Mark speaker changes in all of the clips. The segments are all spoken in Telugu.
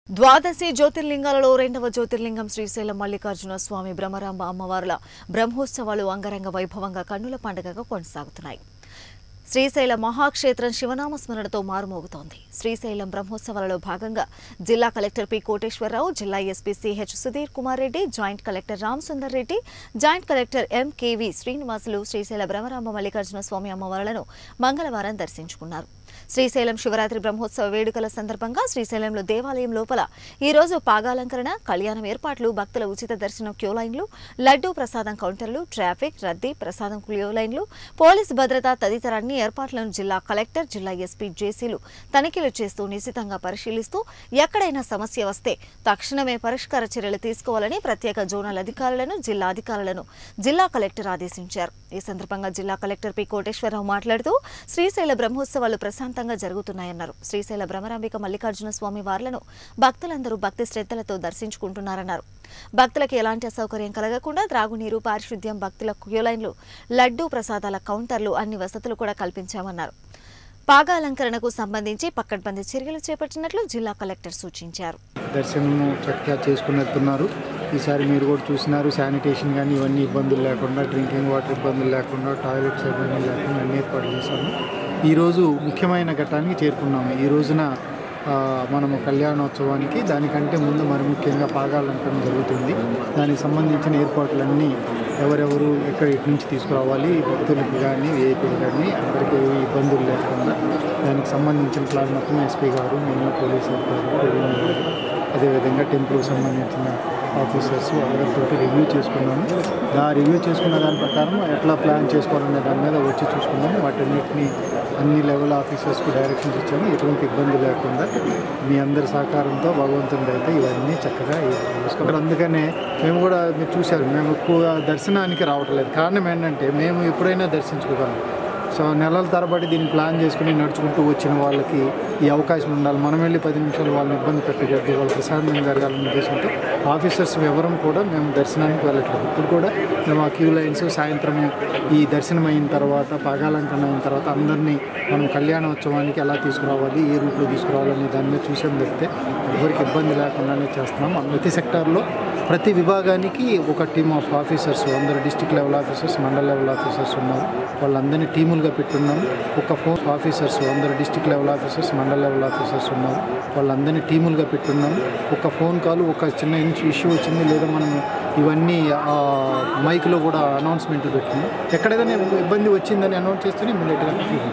Speaker 1: ద్వాదశి జ్యోతిర్లింగాలలో రెండవ జ్యోతిర్లింగం శ్రీశైలం మల్లికార్జున స్వామి బ్రహ్మరాంబ అమ్మవార్ల బ్రహ్మోత్సవాలు అంగరంగ వైభవంగా కన్నుల పండుగగా కొనసాగుతున్నాయి శ్రీశైల మహాక్షేత్రం శివనామ స్మరణతో మారుమోగుతోంది శ్రీశైలం బ్రహ్మోత్సవాలలో భాగంగా జిల్లా కలెక్టర్ పి కోటేశ్వరరావు జిల్లా SP CH Sudheer Kumar Reddy joint collector Ram Sundar Reddy joint collector MKV Srinivasulu Srisaila Bhramaramba Mallikarjuna Swami అమ్మవార్లను మంగళవారం దర్శించుకున్నారు శ్రీశైలం శివరాత్రి బ్రహ్మోత్సవ వేడుకల సందర్భంగా శ్రీశైలంలో దేవాలయం లోపల ఈ రోజు పాగాలంకరణ కళ్యాణం ఏర్పాట్లు భక్తుల ఉచిత దర్శనం క్యూ లైన్లు లడ్డూ ప్రసాదం కౌంటర్లు ట్రాఫిక్ రద్దీ ప్రసాదం క్యూ లైన్లు పోలీస్ భద్రత తదితర అన్ని ఏర్పాట్లను జిల్లా కలెక్టర్ జిల్లా ఎస్పీ జేసీలు తనిఖీలు చేస్తూ నిశితంగా పరిశీలిస్తూ ఎక్కడైనా సమస్య వస్తే తక్షణమే పరిష్కార చర్యలు తీసుకోవాలని ప్రత్యేక జోనల్ అధికారులను జిల్లా అధికారులను జిల్లా కలెక్టర్ ఆదేశించారు ఈ సందర్భంగా జిల్లా కలెక్టర్ పి కోటేశ్వరరావు మాట్లాడుతూ శ్రీశైల బ్రహ్మోత్సవాలు ప్రశాంతంగా జరుగుతున్నాయన్నారు శ్రీశైల భ్రమరాంబిక మల్లికార్జున స్వామి వార్లను భక్తులందరూ భక్తి శ్రద్ధలతో దర్శించుకుంటున్నారన్నారు భక్తులకు ఎలాంటి అసౌకర్యం కలగకుండా త్రాగునీరు పారిశుద్ధ్యం భక్తుల క్యూలైన్లు లడ్డూ ప్రసాదాల కౌంటర్లు అన్ని వసతులు కూడా కల్పించామన్నారు పాగాలంకరణకు సంబంధించి పక్కడ్బందీ చర్యలు చేపట్టినట్లు జిల్లా కలెక్టర్ సూచించారు
Speaker 2: దర్శనము చక్కగా చేసుకుని వెళ్తున్నారు ఈసారి మీరు కూడా చూసినారు శానిటేషన్ కానీ ఇవన్నీ ఇబ్బందులు లేకుండా డ్రింకింగ్ వాటర్ ఇబ్బందులు లేకుండా టాయిలెట్స్ ఇబ్బందులు లేకుండా అన్ని ఏర్పాటు చేశాము ఈరోజు ముఖ్యమైన ఘట్టానికి చేరుకున్నాము ఈ రోజున ఆ, మనము కళ్యాణోత్సవానికి దానికంటే ముందు మరి ముఖ్యంగా పాగాలంకరణ జరుగుతుంది దానికి సంబంధించిన ఏర్పాట్లన్నీ ఎవరెవరు ఎక్కడ ఎటు నుంచి తీసుకురావాలి భక్తులకు కానీ ఏపీలు కానీ అందరికీ ఏ ఇబ్బందులు లేకుండా దానికి సంబంధించిన ప్లాన్ మొత్తం ఎస్పీ గారు మేము పోలీస్ అధికారులు రెవెన్యూ గారు అదేవిధంగా టెంపుల్కి సంబంధించిన ఆఫీసర్స్ అందరితో రివ్యూ చేసుకున్నాము ఆ రివ్యూ చేసుకున్న దాని ప్రకారం ఎట్లా ప్లాన్ చేసుకోవాలనే దాని మీద వచ్చి చూసుకున్నాము వాటన్నిటిని అన్ని లెవెల్ ఆఫీసర్స్కి డైరెక్షన్స్ ఇచ్చాము ఎటువంటి ఇబ్బంది లేకుండా మీ అందరి సహకారంతో భగవంతుడి అయితే ఇవన్నీ చక్కగా చేసుకోవాలి అందుకనే మేము కూడా మీరు చూశారు మేము ఎక్కువగా దర్శనానికి రావట్లేదు కారణం ఏంటంటే మేము ఎప్పుడైనా దర్శించుకోగలం సో నెలల తరబడి దీన్ని ప్లాన్ చేసుకుని నడుచుకుంటూ వచ్చిన వాళ్ళకి ఈ అవకాశం ఉండాలి మనం వెళ్ళి పది నిమిషాలు వాళ్ళని ఇబ్బంది పెట్టకూడదు వాళ్ళ ప్రశాంతంగా జరగాలని ఉద్దేశంతో ఆఫీసర్స్ ఎవరం కూడా మేము దర్శనానికి వెళ్ళట్లేదు ఇప్పుడు కూడా మేము ఆ క్యూ లైన్స్ సాయంత్రము ఈ దర్శనం అయిన తర్వాత పాగాలంకరణ అయిన తర్వాత అందరినీ మనం కళ్యాణోత్సవానికి ఎలా తీసుకురావాలి ఏ రూట్లో తీసుకురావాలని దాని మీద చూసాం తప్పితే ఎవరికి ఇబ్బంది లేకుండానే చేస్తున్నాం ప్రతి సెక్టార్లో ప్రతి విభాగానికి ఒక టీమ్ ఆఫ్ ఆఫీసర్స్ అందరు district level officers mandal level officers ఉన్నారు వాళ్ళందరినీ టీములుగా పెట్టున్నాము ఒక ఫోన్ ఆఫీసర్స్ అందరు district level officers mandal level officers ఉన్నారు వాళ్ళందరినీ టీములుగా పెట్టున్నాము ఒక ఫోన్ కాల్ ఒక చిన్న ఇష్యూ వచ్చింది లేదా మనం ఇవన్నీ ఆ, మైక్లో కూడా అనౌన్స్మెంట్ పెట్టినాం ఎక్కడైనా ఇబ్బంది వచ్చిందని అనౌన్స్ చేస్తేనే ఇమ్మీడియట్గా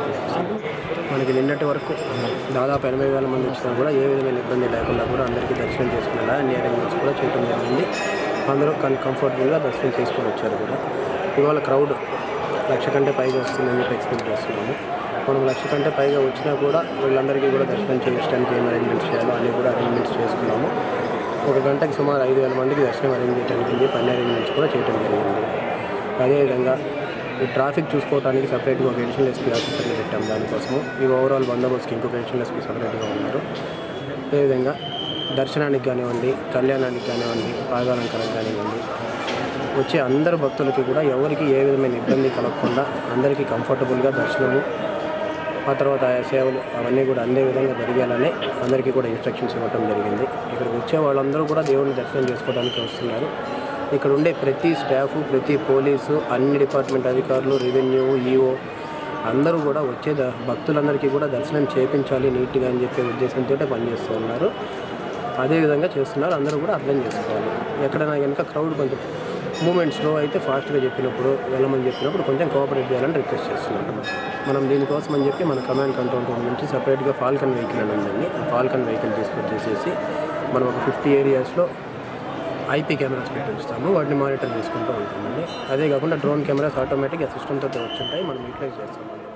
Speaker 3: మనకి నిన్నటి వరకు దాదాపు ఎనభై వేల మంది వచ్చినా కూడా ఏ విధమైన ఇబ్బంది లేకుండా కూడా అందరికీ దర్శనం చేసుకునేలా అన్ని అరేంజ్మెంట్స్ కూడా చేయడం జరిగింది అందరూ కన్ కంఫర్టబుల్గా దర్శనం చేసుకొని వచ్చారు కూడా ఇవాళ క్రౌడ్ లక్ష కంటే పైగా వస్తుందని చెప్పి ఎక్స్పెక్ట్ చేస్తున్నాము మనం లక్ష కంటే పైగా వచ్చినా కూడా వీళ్ళందరికీ కూడా దర్శనం చేయించడానికి ఏం అరేంజ్మెంట్స్ చేయాలో అన్నీ కూడా అరేంజ్మెంట్స్ చేసుకున్నాము ఒక గంటకి సుమారు ఐదు వేల మందికి దర్శనం అరేంజ్ చేయడానికి అని చెప్పి అన్ని అరేంజ్మెంట్స్ కూడా చేయడం జరిగింది అదేవిధంగా ఈ ట్రాఫిక్ చూసుకోవడానికి సపరేట్గా ఒక ఎడిషనల్ ఎస్పీ ఆఫీసర్ని పెట్టాం దానికోసం ఈ ఓవరాల్ బందోబస్తుకి ఇంకొక ఎడిషనల్ ఎస్పీ సపరేట్గా ఉన్నారు అదేవిధంగా దర్శనానికి కానివ్వండి కళ్యాణానికి కానివ్వండి పాదాలంకరణకు కానివ్వండి వచ్చే అందరు భక్తులకి కూడా ఎవరికి ఏ విధమైన ఇబ్బంది కలగకుండా అందరికీ కంఫర్టబుల్గా దర్శనము ఆ తర్వాత ఆయా సేవలు అవన్నీ కూడా అందే విధంగా జరిగేలానే అందరికీ కూడా ఇన్స్ట్రక్షన్స్ ఇవ్వడం జరిగింది ఇక్కడికి వచ్చే వాళ్ళందరూ కూడా దేవుని దర్శనం చేసుకోవడానికి వస్తున్నారు ఇక్కడ ఉండే ప్రతి స్టాఫ్ ప్రతి పోలీసు అన్ని డిపార్ట్మెంట్ అధికారులు రెవెన్యూ ఈఓ అందరూ కూడా వచ్చే ద- భక్తులందరికీ కూడా దర్శనం చేయించాలి నీట్గా అని చెప్పే ఉద్దేశంతో పనిచేస్తూ ఉన్నారు అదే విధంగా చేస్తున్నారు అందరూ కూడా అర్థం చేసుకోవాలి ఎక్కడైనా కనుక క్రౌడ్ కొంచెం మూమెంట్స్లో అయితే ఫాస్ట్గా చెప్పినప్పుడు వెళ్ళమని చెప్పినప్పుడు కొంచెం కోఆపరేట్ చేయాలని రిక్వెస్ట్ చేస్తున్నాం మనం దీనికోసం అని చెప్పి మన కమాండ్ కంట్రోల్ రూమ్ నుంచి సపరేట్గా ఫాల్కన్ వెహికల్ అని ఉందండి ఆ ఫాల్కన్ వెహికల్ తీసుకొచ్చేసేసి మనం ఒక ఫిఫ్టీ ఏరియాస్లో ఐపీ కెమెరాస్ పెట్టి ఉంచుతాము వాటిని మానిటర్ చేసుకుంటూ ఉంటామండి అదే కాకుండా డ్రోన్ కెమెరాస్ ఆటోమేటిక్గా సిస్టమ్తో వచ్చుంటాయి మనం యూటిలైజ్ చేస్తాం